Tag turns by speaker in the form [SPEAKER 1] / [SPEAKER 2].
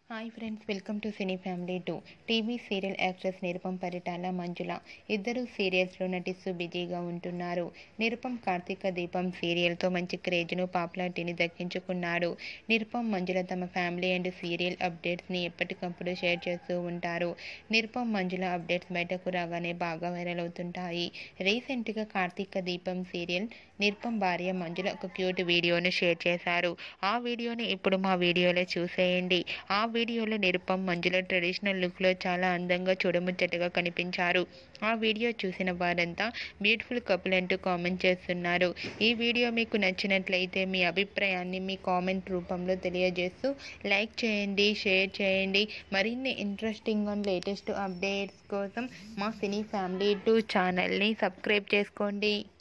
[SPEAKER 1] hi friends welcome to cine family two TV serial actress Nirupam Paritala Manjula ఇద్దరు సీరియల్స్లో నటిస్తూ బిజీగా ఉంటున్నారు నిరుపం కార్తీక దీపం సీరియల్తో మంచి క్రేజ్ను పాపులారిటీని దక్కించుకున్నాడు నిరుపం మంజుల తమ ఫ్యామిలీ అండ్ సీరియల్ అప్డేట్స్ని ఎప్పటికప్పుడు షేర్ చేస్తూ ఉంటారు నిరుపం మంజుల అప్డేట్స్ బయటకు రాగానే బాగా వైరల్ అవుతుంటాయి రీసెంట్గా కార్తీక దీపం సీరియల్ నిరుపం భార్య మంజుల ఒక క్యూట్ వీడియోను షేర్ చేశారు ఆ వీడియోని ఇప్పుడు మా వీడియోలో చూసేయండి ఆ వీడియోలో నిరుపం మంజుల ట్రెడిషనల్ లుక్లో చాలా అందంగా చూడముచ్చటగా కనిపించారు ఆ వీడియో చూసిన వారంతా బ్యూటిఫుల్ కపుల్ అంటూ కామెంట్ చేస్తున్నారు ఈ వీడియో మీకు నచ్చినట్లయితే మీ అభిప్రాయాన్ని మీ కామెంట్ రూపంలో తెలియజేస్తూ లైక్ చేయండి షేర్ చేయండి మరిన్ని ఇంట్రెస్టింగ్ అండ్ లేటెస్ట్ అప్డేట్స్ కోసం మా సినీ ఫ్యామిలీ టూ ఛానల్ని సబ్స్క్రైబ్ చేసుకోండి